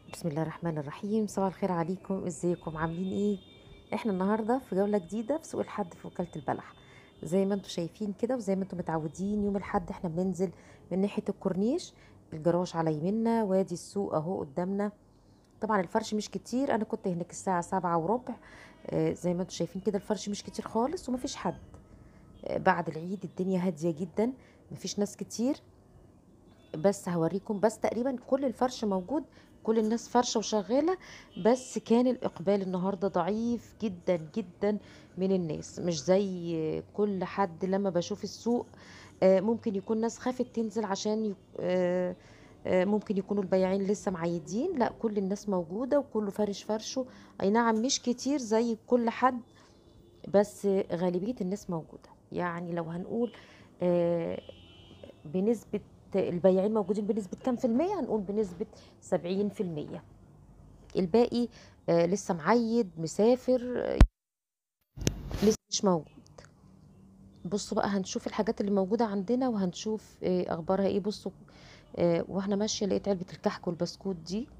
بسم الله الرحمن الرحيم صباح الخير عليكم ازيكم عاملين ايه احنا النهارده في جوله جديده في سوق الحد في وكاله البلح زي ما انتم شايفين كده وزي ما انتم متعودين يوم الحد احنا بننزل من ناحيه الكورنيش الجراج على يميننا وادي السوق اهو قدامنا طبعا الفرش مش كتير انا كنت هناك الساعه سبعة وربع آه زي ما انتم شايفين كده الفرش مش كتير خالص ومفيش حد آه بعد العيد الدنيا هاديه جدا مفيش ناس كتير بس هوريكم بس تقريبا كل الفرش موجود كل الناس فرشة وشغالة بس كان الإقبال النهاردة ضعيف جدا جدا من الناس مش زي كل حد لما بشوف السوق آه، ممكن يكون ناس خافت تنزل عشان يك- آه، آه، ممكن يكونوا البياعين لسه معيدين لا كل الناس موجودة وكله فارش فرشه أي نعم مش كتير زي كل حد بس غالبية الناس موجودة يعني لو هنقول آه، بنسبة البياعين موجودين بنسبة كام في المية هنقول بنسبة سبعين في المية الباقي آه، لسه معيد مسافر آه، لسه مش موجود بصوا بقى هنشوف الحاجات اللي موجودة عندنا وهنشوف آه، أخبارها ايه بصوا آه، واحنا ماشية لقيت علبة الكحك والبسكوت دي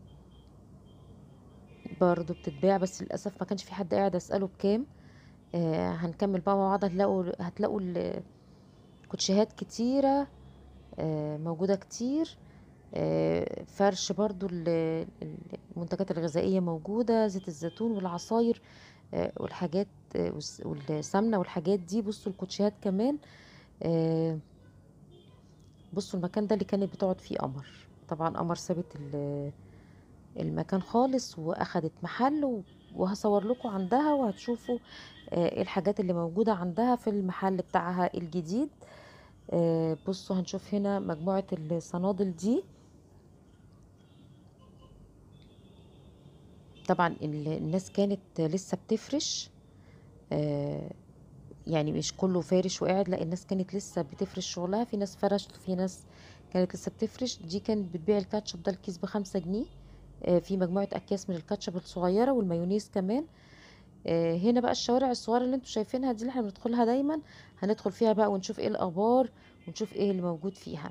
برضو بتتباع بس للأسف ما كانش في حد قاعد أسأله بكام آه، هنكمل بقى مع بعض هتلاقوا هتلاقوا الكوتشيهات كتيرة آه، موجودة كتير آه، فرش برضو ال- ال- المنتجات الغذائية موجودة زيت الزيتون والعصاير آه، والحاجات آه، والس- والسمنة والحاجات دي بصوا الكوتشيات كمان آه، بصوا المكان ده اللي كانت بتقعد فيه قمر طبعا قمر سابت ال- المكان خالص واخدت محل و- وهصور لكم عندها وهتشوفوا آه، ايه الحاجات اللي موجودة عندها في المحل بتاعها الجديد آه، بصوا هنشوف هنا مجموعة الصنادل دي طبعا ال- الناس كانت لسه بتفرش آه، يعني مش كله فارش وقاعد لا الناس كانت لسه بتفرش شغلها في ناس فرشت وفي ناس كانت لسه بتفرش دي كانت بتبيع الكاتشب ده الكيس بخمسة جنيه آه، في مجموعة أكياس من الكاتشب الصغيرة والمايونيز كمان آه، هنا بقى الشوارع الصغيرة اللي انتوا شايفينها دي اللي احنا بندخلها دايما هندخل فيها بقى ونشوف ايه الأخبار ونشوف ايه اللي موجود فيها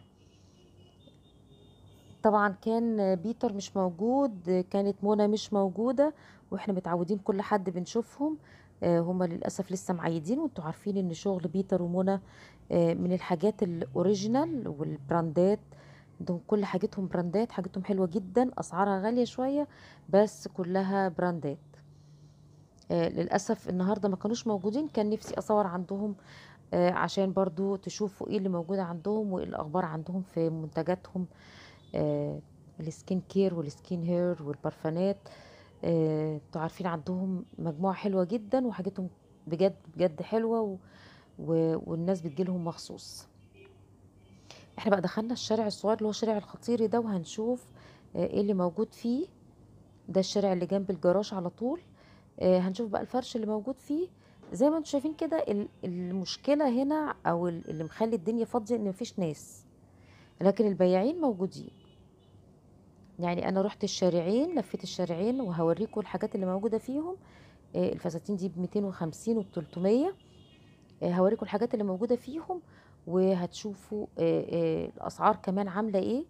طبعا كان بيتر مش موجود كانت منى مش موجودة واحنا متعودين كل حد بنشوفهم آه، هما للأسف لسه معيدين وانتوا عارفين ان شغل بيتر ومنى آه، من الحاجات الأوريجينال والبراندات عندهم كل حاجتهم براندات حاجتهم حلوة جدا أسعارها غالية شوية بس كلها براندات آه، للأسف النهاردة ما كانوش موجودين كان نفسي أصور عندهم آه، عشان برضو تشوفوا ايه اللي موجود عندهم وايه الأخبار عندهم في منتجاتهم آه، السكين كير والسكين هير والبرفانات آه، انتوا عارفين عندهم مجموعة حلوة جدا وحاجتهم بجد بجد حلوة و... و... والناس بتجيلهم مخصوص احنا بقى دخلنا الشارع الصغير اللي هو شارع الخطيري ده وهنشوف آه، ايه اللي موجود فيه ده الشارع اللي جنب الجراج على طول آه، هنشوف بقى الفرش اللي موجود فيه زي ما انتم شايفين كده ال- المشكلة هنا او ال- اللي مخلي الدنيا فاضية ان مفيش ناس لكن البياعين موجودين يعني انا رحت الشارعين لفيت الشارعين وهوريكم الحاجات اللي موجوده فيهم آه، الفساتين دي ب 250 وب 300 آه، هوريكم الحاجات اللي موجوده فيهم وهتشوفوا آه، آه، الاسعار كمان عامله ايه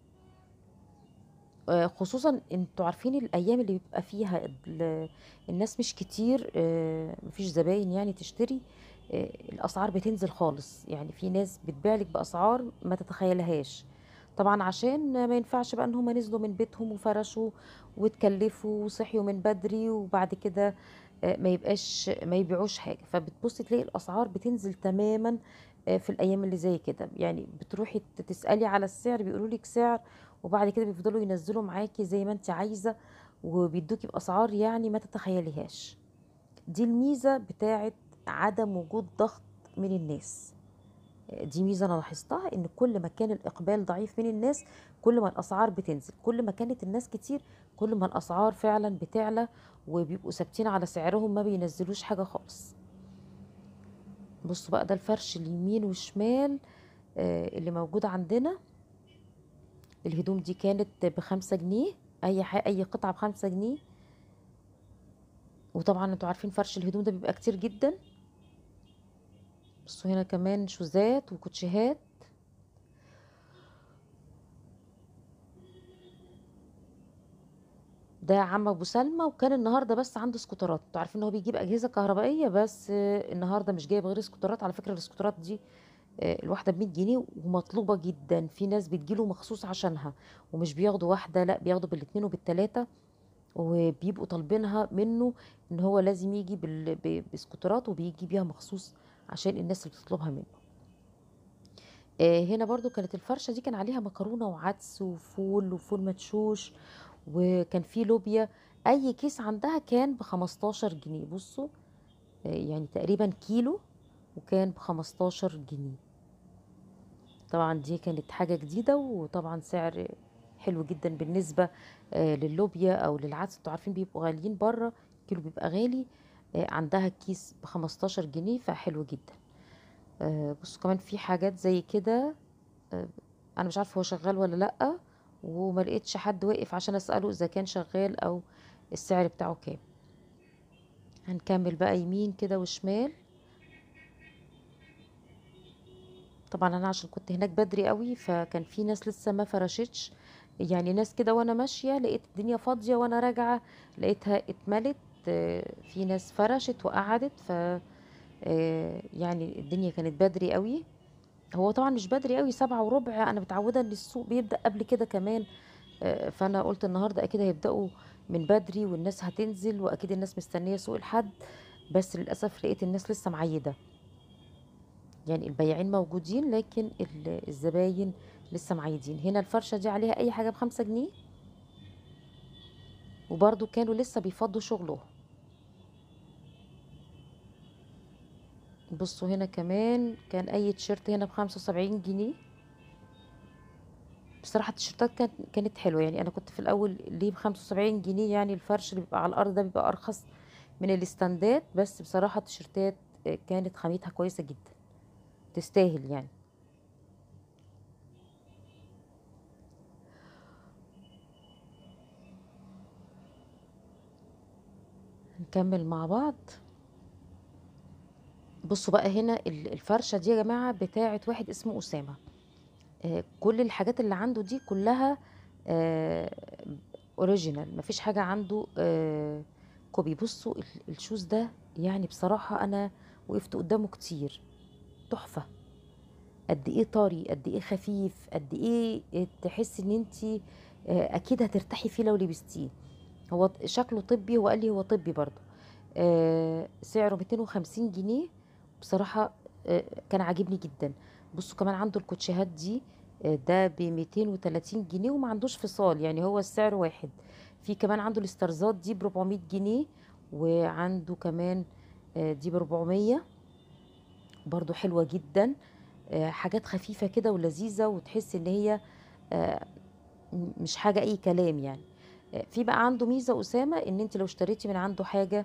آه، خصوصا انتوا عارفين الايام اللي بيبقى فيها ال- الناس مش كتير آه، مفيش زباين يعني تشتري آه، الاسعار بتنزل خالص يعني في ناس بتبيعلك باسعار ما تتخيلهاش طبعا عشان ما ينفعش بقى ان هم نزلوا من بيتهم وفرشوا واتكلفوا وصحيوا من بدري وبعد كده آه، ما يبقاش ما يبيعوش حاجه فبتبصي تلاقي الاسعار بتنزل تماما آه، في الايام اللي زي كده يعني بتروحي تسالي على السعر بيقولوا لك سعر وبعد كده بيفضلوا ينزلوا معاكي زي ما انت عايزه وبيدوكي باسعار يعني ما تتخيليهاش دي الميزه بتاعت عدم وجود ضغط من الناس دي ميزه انا لاحظتها ان كل ما كان الاقبال ضعيف من الناس كل ما الاسعار بتنزل كل ما كانت الناس كتير كل ما الاسعار فعلا بتعلى وبيبقوا ثابتين على سعرهم ما بينزلوش حاجه خالص بصوا بقى ده الفرش اليمين والشمال آه، اللي موجود عندنا الهدوم دي كانت بخمسة جنيه اي ح... اي قطعه بخمسة جنيه وطبعا انتوا عارفين فرش الهدوم ده بيبقى كتير جدا بصوا هنا كمان شوزات ده عم أبو سلمى وكان النهارده بس عنده سكوترات، أنتم عارفين إن هو بيجيب أجهزة كهربائية بس آه، النهارده مش جايب غير سكوترات، على فكرة السكوترات دي آآ الواحدة ب100 جنيه ومطلوبة جدًا، في ناس بتيجي له مخصوص عشانها، ومش بياخدوا واحدة لأ بياخدوا بال2 وبال3 وبيبقوا طالبينها منه إن هو لازم ييجي بال ب بسكوترات وبييجي بيها مخصوص عشان الناس اللي بتطلبها منه. آآ هنا برضه كانت الفرشة دي كان عليها مكرونة وعدس وفول وفول مدشوش، وكان في لوبيا، أي كيس عندها كان ب15 جنيه، بُصّوا آآ يعني تقريبًا كيلو وكان ب15 جنيه. طبعًا دي كانت حاجة جديدة وطبعًا سعر حلو جدًا بالنسبة آآ لللوبيا أو للعدس، أنتم عارفين بيبقوا غاليين برّه، الكيلو بيبقى غالي، آآ عندها الكيس ب15 جنيه فحلو جدًا. آآ بُصّوا كمان في حاجات زي كده آآ أنا مش عارفة هو شغال والّا لأ، وما لقيتش حد واقف عشان أسأله إذا كان شغال أو السعر بتاعه كام. هنكمّل بقى يمين كده وشمال. طبعًا أنا عشان كنت هناك بدري أوي، فكان في ناس لسه ما فرشتش، يعني ناس كده وأنا ماشية لقيت الدنيا فاضية وأنا راجعة لقيتها اتملت، آه، في ناس فرشت وقعدت ف آآ يعني الدنيا كانت بدري أوي، هو طبعًا مش بدري أوي 07:15 أنا متعودة إن السوق بيبدأ قبل كده كمان، آآ فأنا قُلت النهارده أكيد هيبدأوا من بدري والناس هتنزل وأكيد الناس مستنية سوق الحد، بس للأسف لقيت الناس لسه معيّدة. يعني البياعين موجودين لكن ال الزباين لسه معيّدين، هنا الفرشة دي عليها أي حاجة ب5 جنيه، وبرضه كانوا لسه بيفضّوا شغلهم. بُصّوا هنا كمان كان أي تيشيرت هنا ب75 جنيه. بصراحة التيشيرتات كانت كانت حلوة، يعني أنا كنت في الأول ليه ب75 جنيه يعني الفرش اللي بيبقى على الأرض ده بيبقى أرخص من الإستاندات، بس بصراحة التيشيرتات آآ كانت خامتها كويسة جدًا، تستاهل يعني. هنكمّل مع بعض. بُصّوا بقى هنا ال الفرشة دي يا جماعة بتاعة واحد اسمه أسامة، آآ كل الحاجات اللي عنده دي كلّها آآ original ما فيش حاجة عنده آآ copy بُصّوا ال الشوز ده يعني بصراحة أنا وقفت قدّامه كتير، تحفة، قد إيه طري، قد إيه خفيف، قد إيه آآ تحسّي إن أنتِ آآ أكيد هترتاحي فيه لو لبستيه، هو ط شكله طبّي هو قال لي هو طبّي برضه، آآ سعره 250 جنيه، بصراحة آآ كان عاجبني جدًا، بُصّوا كمان عنده الكوتشيهات دي آآ ده ب230 جنيه وما عندوش فصال، يعني هو السعر واحد، في كمان عنده الإسترزات دي ب400 جنيه، وعنده كمان آآ دي ب400 برضه حلوة جدًا، آآ حاجات خفيفة كده ولذيذة وتحسّي إن هي آآ م مش حاجة أي كلام يعني. آآ في بقى عنده ميزة أسامة إن أنتِ لو اشتريتِ من عنده حاجة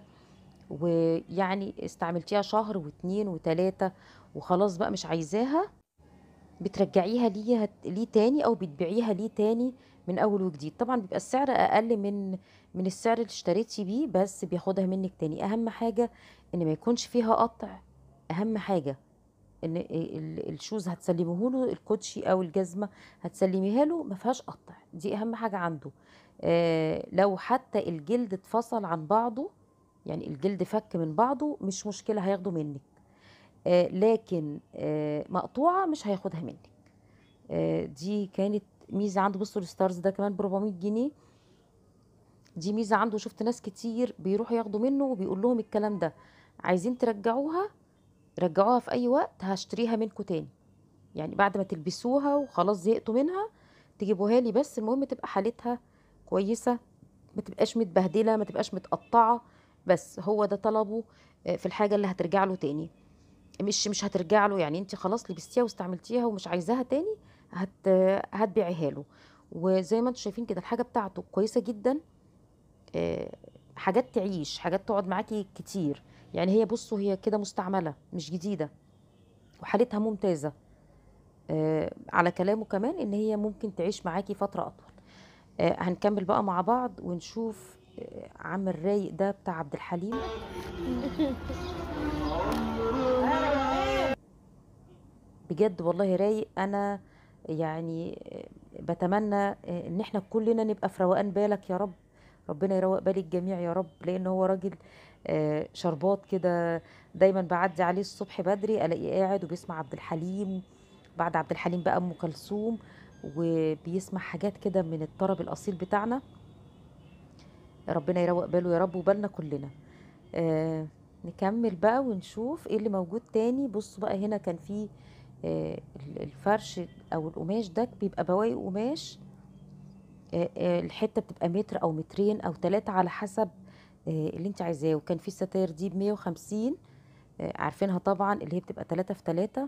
ويعني استعملتيها شهر و2 و3 وخلاص بقى مش عايزاها، بترجّعيها ليه ليه تاني أو بتبيعيها ليه تاني من أول وجديد، طبعًا بيبقى السعر أقل من من السعر اللي اشتريتِ بيه، بس بياخدها منِّك تاني، أهم حاجة إن ما يكونش فيها قطع، أهم حاجة. إن آآ ال الشوز هتسلّميه له الكوتشي أو الجزمة هتسلّميها له ما فيهاش قطع، دي أهم حاجة عنده. آآ لو حتى الجلد اتفصل عن بعضه، يعني الجلد فَك من بعضه مش مشكلة هياخده منِّك، آآ لكن آآ مقطوعة مش هياخدها منِّك. آآ دي كانت ميزة عنده، بُصّوا الستارز ده كمان ب400 جنيه، دي ميزة عنده شُفت ناس كتير بيروحوا ياخدوا منه وبيقول لهم الكلام ده، عايزين ترجّعوها رجّعوها في أي وقت هاشتريها منكم تاني، يعني بعد ما تلبسوها وخلاص زهقتوا منها تجيبوها لي بس المهم تبقى حالتها كويسة، ما تبقاش متبهدلة، ما تبقاش متقطّعة، بس هو ده طلبه آآ في الحاجة اللي هترجع له تاني، مش مش هترجع له يعني أنتِ خلاص لبستيها واستعملتيها ومش عايزاها تاني هت هتبيعيها له، وزي ما أنتم شايفين كده الحاجة بتاعته كويسة جدًا، آآ حاجات تعيش، حاجات تقعد معاكِ كتير، يعني هي بُصّوا هي كده مستعملة مش جديدة، وحالتها ممتازة، آآ على كلامه كمان إن هي ممكن تعيش معاكِ فترة أطول. آآ هنكمّل بقى مع بعض ونشوف آآ عم الرايق ده بتاع عبد الحليم. بجد والله رايق، أنا يعني باتمنى آآ إن إحنا كلنا نبقى في روقان بالك يا رب، ربنا يروق بال الجميع يا رب لان هو راجل آه، شربات كده دايما بعدي عليه الصبح بدري الاقيه قاعد وبيسمع عبد الحليم بعد عبد الحليم بقى ام كلثوم وبيسمع حاجات كده من الطرب الاصيل بتاعنا ربنا يروق باله يا رب وبالنا كلنا آه نكمل بقى ونشوف ايه اللي موجود تاني بصوا بقى هنا كان في آه الفرش او القماش ده بيبقى بواقي قماش آه آه الحته بتبقى متر او مترين او ثلاثة على حسب آه اللي انت عايزاه وكان في الستاير دي ب 150 آه عارفينها طبعا اللي هي بتبقى ثلاثة في ثلاثة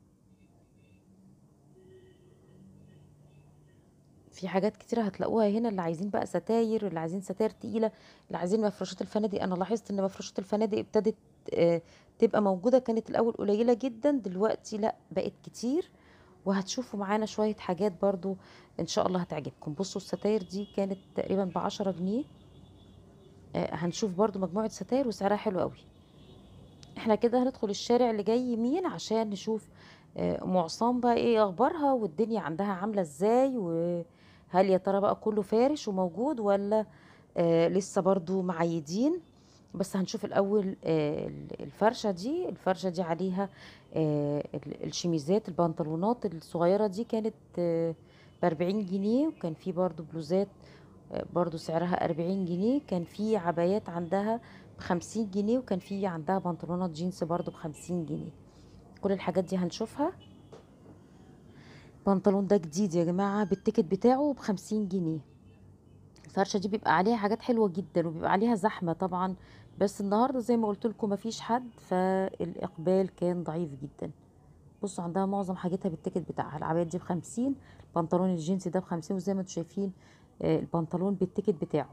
في حاجات كتيرة هتلاقوها هنا اللي عايزين بقى ستاير اللي عايزين ستاير تقيلة اللي عايزين مفروشات الفنادق انا لاحظت ان مفروشات الفنادق ابتدت آه، تبقى موجودة كانت الاول قليلة جدا دلوقتي لا بقت كتير وهتشوفوا معانا شوية حاجات برضو ان شاء الله هتعجبكم بصوا الستاير دي كانت تقريبا بعشرة جنيه آه، هنشوف برضو مجموعة ستاير وسعرها حلو قوي احنا كده هندخل الشارع اللي جاي يمين عشان نشوف آه، معصام بقى ايه اخبارها والدنيا عندها عاملة ازاي وهل يا ترى بقى كله فارش وموجود ولا آه لسه برضو معيدين بس هنشوف الاول آه الفرشة دي الفرشة دي عليها آه الشميزات البنطلونات الصغيرة دي كانت آه باربعين جنيه وكان في برضو بلوزات آه برضو سعرها أربعين جنيه كان في عبايات عندها بخمسين جنيه وكان في عندها بنطلونات جينز برضو بخمسين جنيه كل الحاجات دي هنشوفها البنطلون ده جديد يا جماعة بالتيكت بتاعه بخمسين جنيه الفرشة دي بيبقى عليها حاجات حلوة جدا وبيبقى عليها زحمة طبعا بس النهاردة زي ما قلت لكم مفيش حد فالإقبال كان ضعيف جدا بصوا عندها معظم حاجتها بالتيكت بتاعها العبايات دي بخمسين البنطلون الجينسي ده بخمسين وزي ما انتم شايفين آه، البنطلون بالتيكت بتاعه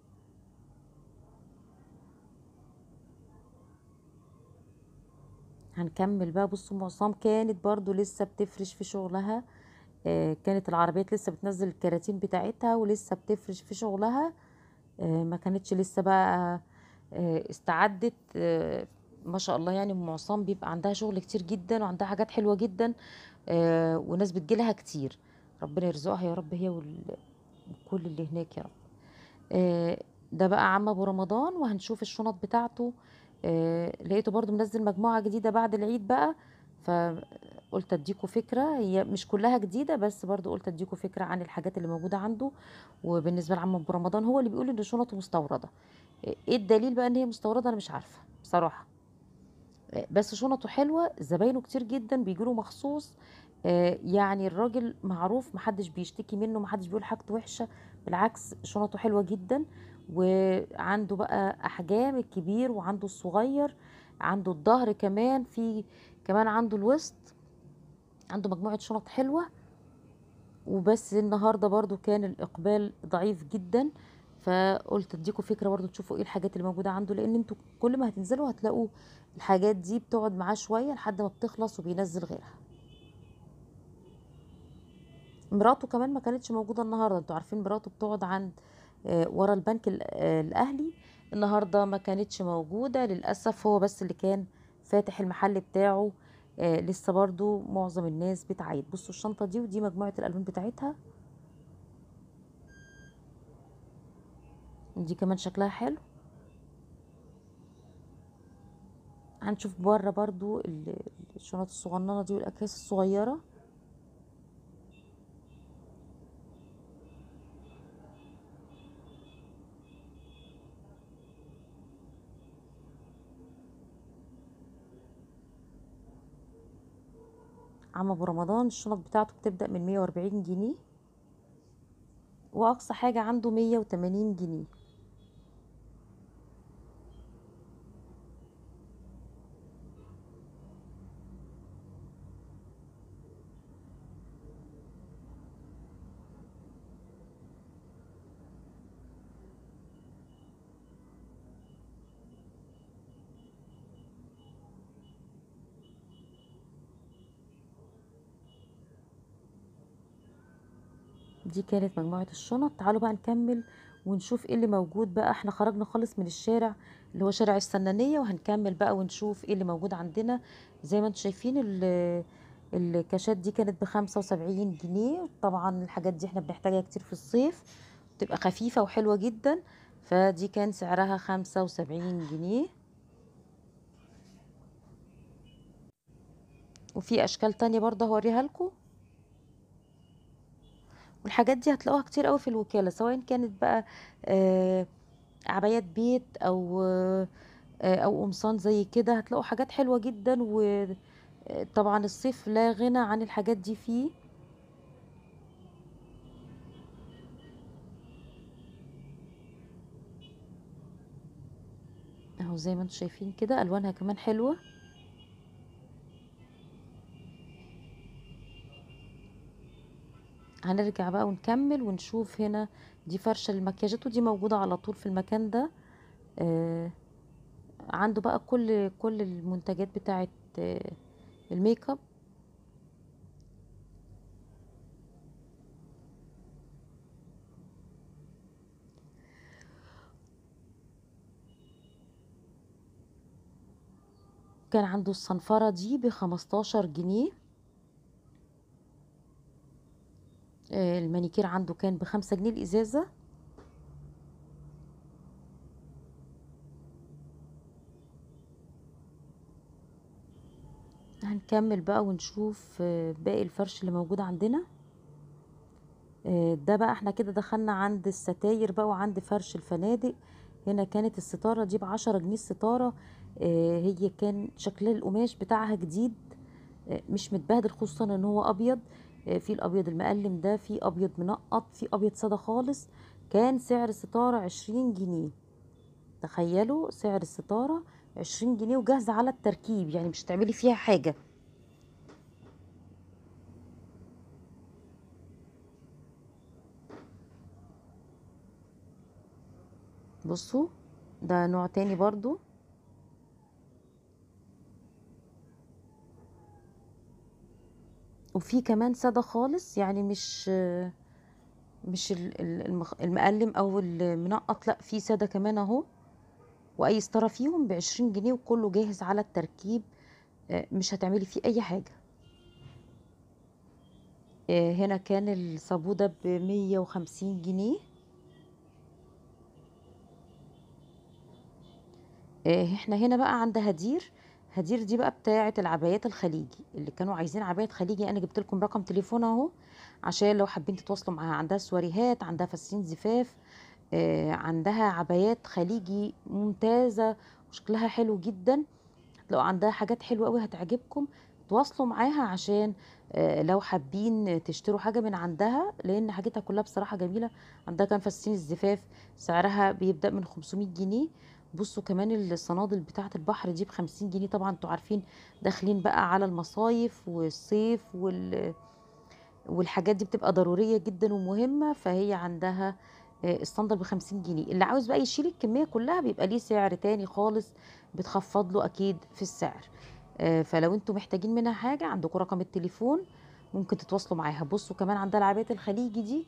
هنكمل بقى بصوا معصام كانت برضو لسه بتفرش في شغلها آه، كانت العربيات لسه بتنزل الكراتين بتاعتها ولسه بتفرش في شغلها آه، ما كانتش لسه بقى آه، استعدت ما شاء الله يعني ام عصام بيبقى عندها شغل كتير جدا وعندها حاجات حلوه جدا وناس بتجيلها كتير ربنا يرزقها يا رب هي وكل اللي هناك يا رب ده بقى عم ابو رمضان وهنشوف الشنط بتاعته لقيته برضو منزل مجموعه جديده بعد العيد بقى فقلت اديكوا فكره هي مش كلها جديده بس برضو قلت اديكوا فكره عن الحاجات اللي موجوده عنده وبالنسبه لعم ابو رمضان هو اللي بيقول ان شنطه مستورده ايه الدليل بقى ان هي مستورده انا مش عارفه بصراحه بس شنطه حلوه زباينه كتير جدا بيجوا مخصوص يعني الراجل معروف محدش بيشتكي منه محدش بيقول حاجته وحشه بالعكس شنطه حلوه جدا وعنده بقى احجام الكبير وعنده الصغير عنده الظهر كمان في كمان عنده الوسط عنده مجموعة شنط حلوة وبس النهاردة برضو كان الإقبال ضعيف جدا فقلت اديكم فكرة برضو تشوفوا ايه الحاجات اللي موجودة عنده لان انتوا كل ما هتنزلوا هتلاقوا الحاجات دي بتقعد معاه شوية لحد ما بتخلص وبينزل غيرها مراته كمان ما كانتش موجودة النهاردة انتوا عارفين مراته بتقعد عند آه، ورا البنك آه، الاهلي النهارده ما كانتش موجوده للاسف هو بس اللي كان فاتح المحل بتاعه آه لسه برضو معظم الناس بتعيد بصوا الشنطه دي ودي مجموعه الالوان بتاعتها دي كمان شكلها حلو هنشوف بره برضو الشنط الصغننه دي والاكياس الصغيره عم ابو رمضان الشنط بتاعته بتبدأ من مية واربعين جنيه واقصى حاجة عنده مية وتمانين جنيه دي كانت مجموعة الشنط تعالوا بقى نكمل ونشوف ايه اللي موجود بقى احنا خرجنا خالص من الشارع اللي هو شارع السنانية وهنكمل بقى ونشوف ايه اللي موجود عندنا زي ما انتم شايفين الكاشات دي كانت بخمسة وسبعين جنيه طبعا الحاجات دي احنا بنحتاجها كتير في الصيف بتبقى خفيفة وحلوة جدا فدي كان سعرها خمسة وسبعين جنيه وفي اشكال تانية برضه هوريها لكم والحاجات دي هتلاقوها كتير قوي في الوكالة سواء كانت بقى آه عبايات بيت او آه او قمصان زي كده هتلاقوا حاجات حلوة جدا وطبعا الصيف لا غنى عن الحاجات دي فيه اهو زي ما انتم شايفين كده الوانها كمان حلوه هنرجع بقى ونكمل ونشوف هنا دي فرشه المكياجات ودي موجوده على طول في المكان ده آه عنده بقى كل كل المنتجات بتاعه آه الميك اب كان عنده الصنفرة دي بخمستاشر جنيه آه المانيكير عنده كان بخمسة جنيه الإزازة هنكمل بقى ونشوف آه باقي الفرش اللي موجود عندنا آه ده بقى احنا كده دخلنا عند الستاير بقى وعند فرش الفنادق هنا كانت الستارة دي بعشرة جنيه الستارة هي كان شكل القماش بتاعها جديد مش متبهدل خصوصا ان هو ابيض في الابيض المقلم ده في ابيض منقط في ابيض ساده خالص كان سعر الستاره عشرين جنيه تخيلوا سعر الستاره عشرين جنيه وجاهزه على التركيب يعني مش تعملي فيها حاجه بصوا ده نوع تاني برضو وفي كمان ساده خالص يعني مش مش المقلم او المنقط لا في ساده كمان اهو واي ستاره فيهم بعشرين جنيه وكله جاهز على التركيب مش هتعملي فيه اي حاجه هنا كان الصابو ده بمية وخمسين جنيه احنا هنا بقى عند هدير هدير دي بقى بتاعه العبايات الخليجي اللي كانوا عايزين عبايات خليجي انا جبت لكم رقم تليفون اهو عشان لو حابين تتواصلوا معاها عندها سواريهات عندها فساتين زفاف آه عندها عبايات خليجي ممتازه وشكلها حلو جدا لو عندها حاجات حلوه قوي هتعجبكم تواصلوا معاها عشان آه لو حابين تشتروا حاجه من عندها لان حاجتها كلها بصراحه جميله عندها كان فساتين الزفاف سعرها بيبدا من 500 جنيه بصوا كمان الصنادل بتاعه البحر دي بخمسين جنيه طبعا انتوا عارفين داخلين بقى على المصايف والصيف وال والحاجات دي بتبقى ضرورية جدا ومهمة فهي عندها الصندل بخمسين جنيه اللي عاوز بقى يشيل الكمية كلها بيبقى ليه سعر تاني خالص بتخفض له أكيد في السعر فلو انتوا محتاجين منها حاجة عندكم رقم التليفون ممكن تتواصلوا معاها بصوا كمان عندها العبايات الخليجي دي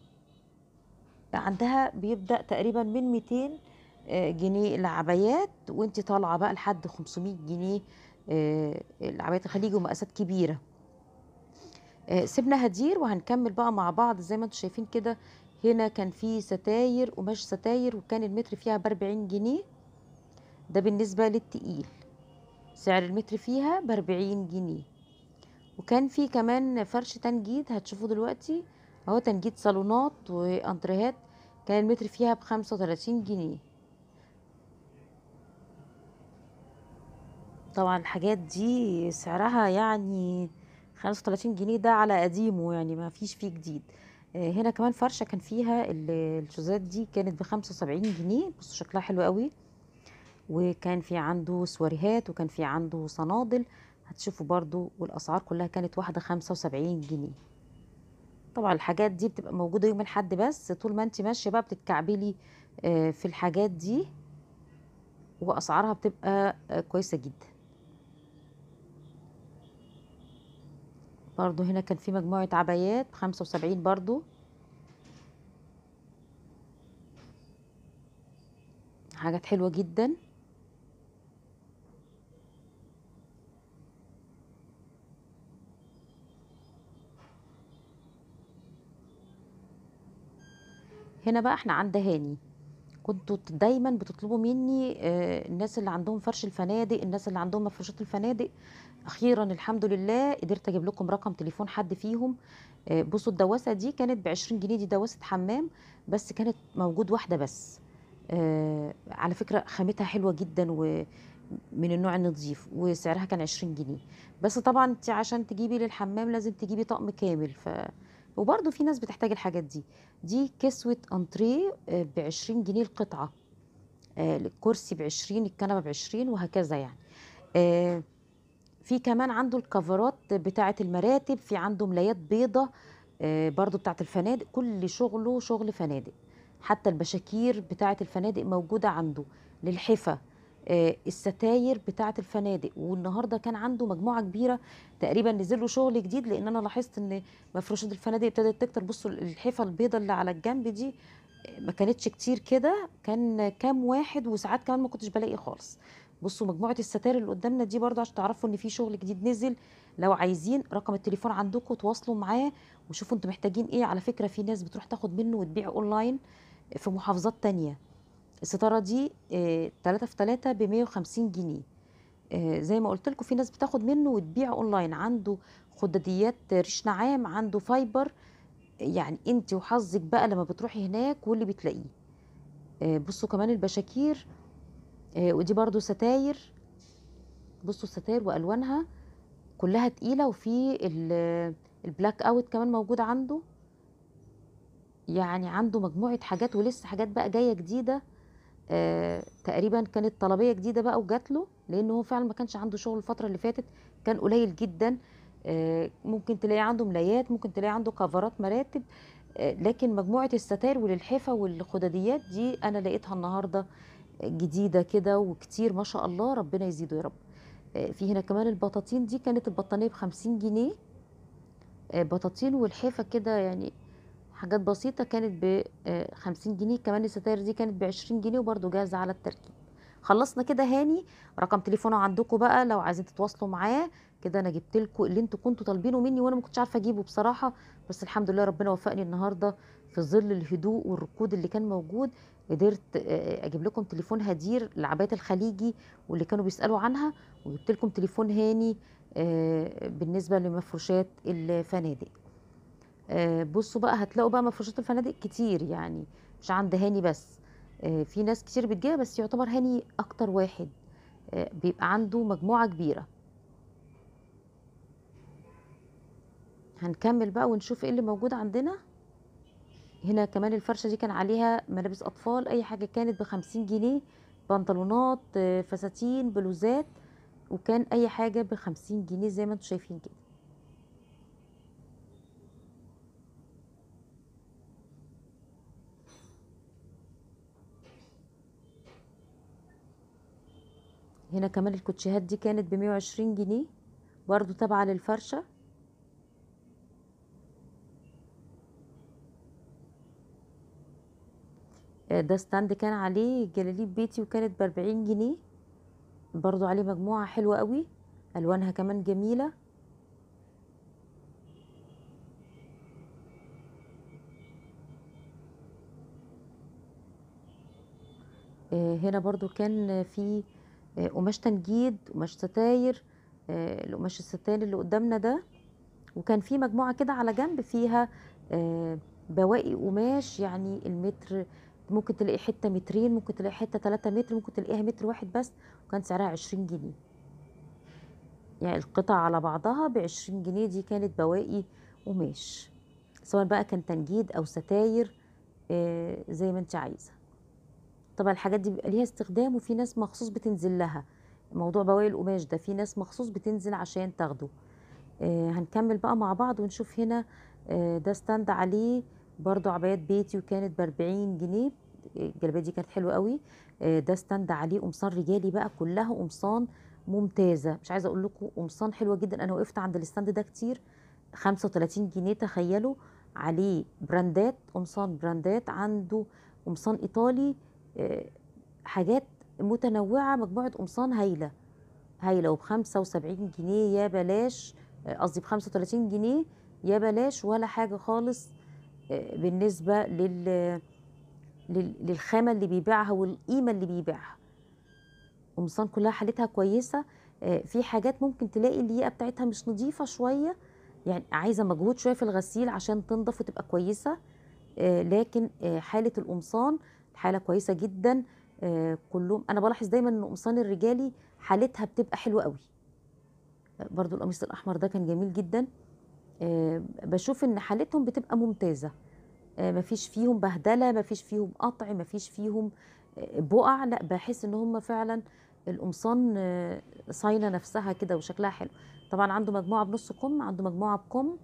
عندها بيبدأ تقريبا من 200 جنيه العبايات وانت طالعه بقى لحد 500 جنيه العبايات الخليجي ومقاسات كبيره سيبنا هدير وهنكمل بقى مع بعض زي ما انتم شايفين كده هنا كان في ستاير قماش ستاير وكان المتر فيها ب 40 جنيه ده بالنسبه للتقيل سعر المتر فيها ب 40 جنيه وكان في كمان فرش تنجيد هتشوفوه دلوقتي اهو تنجيد صالونات وانتريهات كان المتر فيها ب 35 جنيه طبعا الحاجات دي سعرها يعني خمسة وتلاتين جنيه ده على قديمه يعني ما فيش فيه جديد هنا كمان فرشة كان فيها الشوزات دي كانت بخمسة وسبعين جنيه بصوا شكلها حلو قوي وكان في عنده سواريهات وكان في عنده صنادل هتشوفوا برضو والأسعار كلها كانت واحدة خمسة وسبعين جنيه طبعا الحاجات دي بتبقى موجودة يوم الحد بس طول ما انت ماشية بقى بتتكعبلي في الحاجات دي وأسعارها بتبقى كويسة جدا برضو هنا كان في مجموعة عبايات بخمسة وسبعين برضو حاجات حلوة جدا هنا بقى احنا عند هاني كنتوا ت دايمًا بتطلبوا منّي آآ الناس اللي عندهم فرش الفنادق، الناس اللي عندهم مفروشات الفنادق، أخيرًا الحمد لله قدرت أجيب لكم رقم تليفون حد فيهم، آآ بُصّوا الدواسة دي كانت ب20 جنيه دي دواسة حمام، بس كانت موجود واحدة بس، آآ على فكرة خامتها حلوة جدًا ومن النوع النضيف، وسعرها كان 20 جنيه، بس طبعًا أنتِ عشان تجيبي للحمام لازم تجيبي طقم كامل، ف وبرضه في ناس بتحتاج الحاجات دي، دي كسوة أنتريه آآ ب20 جنيه القطعة، آآ الكرسي ب20 الكنبة ب20 وهكذا يعني، آآ في كمان عنده الكفرات بتاعة المراتب، في عنده ملايات بيضا آآ برضه بتاعة الفنادق، كل شغله شغل فنادق، حتى البشاكير بتاعة الفنادق موجودة عنده، للحِفا، آآ الستاير بتاعة الفنادق، والنهارده كان عنده مجموعة كبيرة تقريبًا نزل له شغل جديد، لإن أنا لاحظت إن مفروشات الفنادق ابتدت تكتر، بُصّوا ال الحِفا البيضا اللي على الجنب دي ما كانتش كتير كده، كان كام واحد وساعات كمان ما كنتش بالاقي خالص، بُصّوا مجموعة الستاير اللي قدامنا دي برضه عشان تعرفوا إن في شغل جديد نزل، لو عايزين رقم التليفون عندكم تواصلوا معاه وشوفوا أنتم محتاجين إيه، على فكرة في ناس بتروح تاخد منه وتبيع أونلاين في محافظات تانية، الستارة دي آآ 3 في 3 ب150 جنيه، آآ زي ما قُلت لكم في ناس بتاخد منه وتبيع أونلاين، عنده خُدَديات ريش نعام، عنده فايبر، يعني أنتِ وحظِّك بقى لمّا بتروحي هناك واللي بتلاقيه، آآ بُصّوا كمان البشاكير، آآ ودي برضه ستاير، بُصّوا الستاير وألوانها كلّها تقيلة، وفي ال الblack out كمان موجود عنده. يعني عنده مجموعة حاجات ولسه حاجات بقى جاية جديدة، آآ تقريبًا كانت طلبية جديدة بقى وجات له، لإن هو فعلًا ما كانش عنده شغل الفترة اللي فاتت، كان قليل جدًا، آآ ممكن تلاقي عنده ملايات، ممكن تلاقي عنده كفرات مراتب، آآ لكن مجموعة الستاير واللحِفا والخُدَديات دي أنا لقيتها النهارده جديدة كده وكتير ما شاء الله، ربنا يزيده يا رب. آآ في هنا كمان البطاطين دي كانت البطانية ب50 جنيه، آآ بطاطين والحِفا كده يعني حاجات بسيطة كانت ب آآ 50 جنيه، كمان الستاير دي كانت ب20 جنيه وبرضه جاهزة على التركيب. خلّصنا كده هاني، رقم تليفونه عندكم بقى لو عايزين تتواصلوا معاه، كده أنا جبت لكم اللي أنتم كنتم طالبينه منّي وأنا ما كنتش عارفة أجيبه بصراحة، بس الحمد لله ربنا وفّقني النهارده في ظِل الهدوء والركود اللي كان موجود، قدرت آآ أجيب لكم تليفون هدير العبايات الخليجي واللي كانوا بيسألوا عنها، وجبت لكم تليفون هاني آآ بالنسبة لمفروشات الفنادق. آآ بُصّوا بقى هتلاقوا بقى مفروشات الفنادق كتير يعني، مش عند هاني بس، آآ في ناس كتير بتجيبها بس يعتبر هاني أكتر واحد، آآ بيبقى عنده مجموعة كبيرة. هنكمّل بقى ونشوف إيه اللي موجود عندنا. هنا كمان الفرشة دي كان عليها ملابس أطفال، أي حاجة كانت ب50 جنيه، بنطلونات، فساتين، بلوزات، وكان أي حاجة ب50 جنيه زي ما أنتم شايفين كده. هنا كمان الكوتشيهات دي كانت ب120 جنيه، برضه تابعة للفرشة. آآ ده stand كان عليه جلاليب بيتي وكانت ب40 جنيه، برضه عليه مجموعة حلوة أوي، ألوانها كمان جميلة. آآ هنا برضه كان في آآ قماش تنجيد، قماش ستاير، آآ القماش الستان اللي قدامنا ده، وكان في مجموعة كده على جنب فيها آآ بواقي قماش، يعني المتر ممكن تلاقي حتة مترين، ممكن تلاقي حتة 3 متر، ممكن تلاقيها متر واحد بس، وكان سعرها 20 جنيه. يعني القطعة على بعضها ب20 جنيه، دي كانت بواقي قماش، سواء بقى كان تنجيد أو ستاير، آآ زي ما أنتِ عايزة. طبعًا الحاجات دي بيبقى ليها استخدام وفي ناس مخصوص بتنزل لها، موضوع بواقي القماش ده في ناس مخصوص بتنزل عشان تاخده. آآ هنكمّل بقى مع بعض ونشوف هنا آآ ده stand عليه برضه عبايات بيتي وكانت ب40 جنيه، الجلابية دي كانت حلوة أوي، آآ ده stand عليه قمصان رجالي بقى كلّها قمصان ممتازة، مش عايزة أقول لكم قمصان حلوة جدًا، أنا وقفت عند الstand ده كتير، 35 جنيه تخيّلوا، عليه براندات، قمصان براندات، عنده قمصان إيطالي، آآ حاجات متنوعة، مجموعة قمصان هايلة، هايلة وب75 جنيه يا بلاش قصدي ب35 جنيه يا بلاش ولا حاجة خالص آآ بالنسبة لل لل- للخامة اللي بيبيعها والقيمة اللي بيبيعها قمصان كلها حالتها كويسة آه، في حاجات ممكن تلاقي اللياقة بتاعتها مش نظيفة شوية يعني عايزة مجهود شوية في الغسيل عشان تنضف وتبقى كويسة آه، لكن آه، حالة القمصان حالة كويسة جدا آه، كلهم أنا بلاحظ دايما إن القمصان الرجالي حالتها بتبقى حلوة قوي آه، برضو القميص الأحمر ده كان جميل جدا آه، بشوف إن حالتهم بتبقى ممتازة آه، مفيش فيهم بهدله مفيش فيهم قطع مفيش فيهم آه، بقع لا بحس ان هم فعلا القمصان آه، صاينه نفسها كده وشكلها حلو طبعا عنده مجموعه بنص كم عنده مجموعه بكم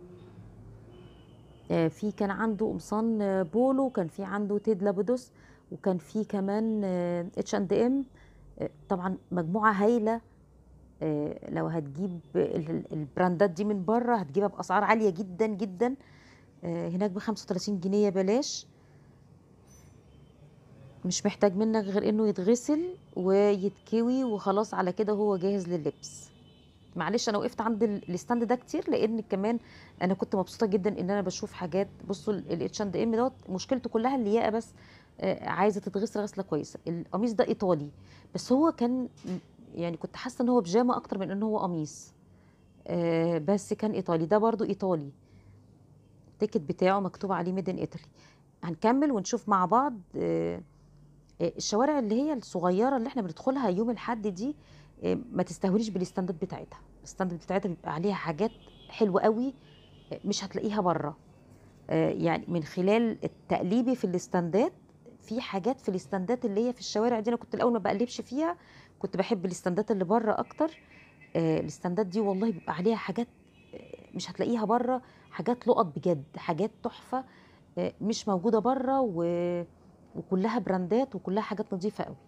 آه، في كان عنده قمصان آه، بولو وكان في عنده تيد لابودوس وكان في كمان اتش اند ام طبعا مجموعه هايله آه، لو هتجيب ال- ال- البراندات دي من بره هتجيبها باسعار عاليه جدا جدا آه، هناك ب 35 جنيه بلاش مش محتاج منك غير انه يتغسل ويتكوي وخلاص على كده هو جاهز لللبس معلش انا وقفت عند ال- الستاند ده كتير لان كمان انا كنت مبسوطه جدا ان انا بشوف حاجات بصوا الاتش اند ام دوت مشكلته كلها اللياقه بس آه، عايزه تتغسل غسله كويسه القميص ده ايطالي بس هو كان م- يعني كنت حاسه ان هو بيجامه اكتر من ان هو قميص آه، بس كان ايطالي ده برضو ايطالي التيكت بتاعه مكتوب عليه ميد ان ايطالي هنكمل ونشوف مع بعض آه، آه، الشوارع اللي هي الصغيره اللي احنا بندخلها يوم الحد دي آه، ما تستهونيش بالاستاندات بتاعتها الستاندات بتاعتها بيبقى عليها حاجات حلوه قوي آه، مش هتلاقيها بره آه، يعني من خلال تقليبي في الاستاندات في حاجات في الاستاندات اللي هي في الشوارع دي انا كنت الاول ما بقلبش فيها كنت بحب الاستاندات اللي بره اكتر آه، الاستاندات دي والله بيبقى عليها حاجات آه، مش هتلاقيها بره حاجات لقط بجد حاجات تحفه آه، مش موجوده بره و... وكلها براندات وكلها حاجات نظيفه قوي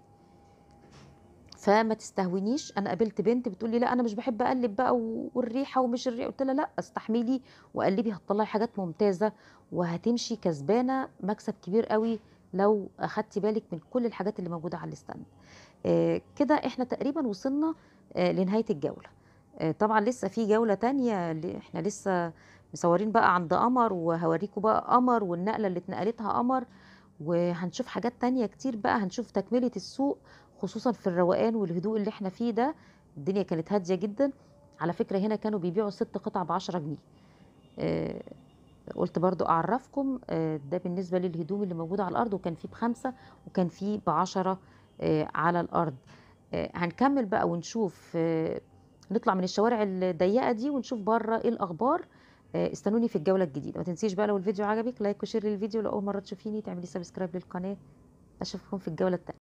فما تستهونيش انا قابلت بنت بتقول لي لا انا مش بحب اقلب بقى و- والريحه ومش الريحه قلت لها لا استحملي وقلبي هتطلعي حاجات ممتازه وهتمشي كسبانه مكسب كبير قوي لو اخدتي بالك من كل الحاجات اللي موجوده على الستاند آه، كده احنا تقريبا وصلنا آه، لنهايه الجوله آه، طبعا لسه في جوله تانية اللي احنا لسه مصورين بقى عند قمر وهوريكم بقى قمر والنقله اللي اتنقلتها قمر وهنشوف حاجات تانية كتير بقى هنشوف تكملة السوق خصوصا في الروقان والهدوء اللي احنا فيه ده الدنيا كانت هادية جدا على فكرة هنا كانوا بيبيعوا ست قطع بعشرة جنيه آه قلت برضو أعرفكم آه ده بالنسبة للهدوم اللي موجودة على الأرض وكان فيه بخمسة وكان فيه بعشرة آه على الأرض آه هنكمل بقى ونشوف آه نطلع من الشوارع الضيقة دي ونشوف بره ايه الأخبار آه، استنوني في الجولة الجديدة ما تنسيش بقى لو الفيديو عجبك لايك وشير للفيديو لو أول مرة تشوفيني تعملي سبسكرايب للقناة أشوفكم في الجولة التانية